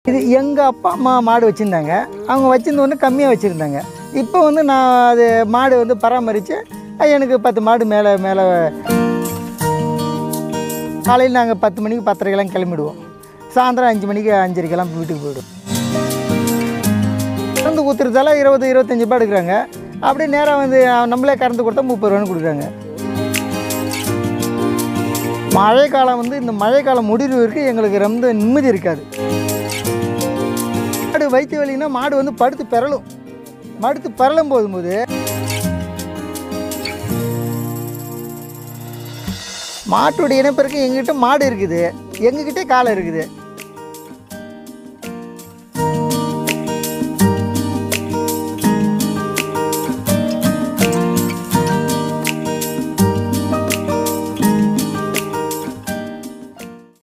இது எங்கள் அப்பா அம்மா மாடு வச்சுருந்தாங்க அவங்க வச்சிருந்த ஒன்று கம்மியாக வச்சுருந்தாங்க இப்போ வந்து நான் அது மாடு வந்து பராமரித்து எனக்கு பத்து மாடு மேலே மேலே காலையில் நாங்கள் பத்து மணிக்கு பத்தரைக்கெல்லாம் கிளம்பிடுவோம் சாயந்தரம் அஞ்சு மணிக்கு அஞ்சரைக்கெல்லாம் வீட்டுக்கு போயிடுவோம் கறந்து ஊற்றுறதால இருபது இருபத்தஞ்சி ரூபாய் எடுக்கிறாங்க அப்படியே நேராக வந்து நம்மளே கறந்து கொடுத்தா முப்பது ரூபான்னு கொடுக்குறாங்க மழை காலம் வந்து இந்த மழை காலம் முடிவு வரைக்கும் எங்களுக்கு ரொம்ப நிம்மதி இருக்காது மாடு வயிற்று வலின்னா மாடு வந்து படுத்து பெறலும் படுத்து பெறலும் போதும்போது மாட்டுடைய இனப்பெருக்கம் எங்ககிட்ட மாடு இருக்குது எங்ககிட்டே காளை இருக்குது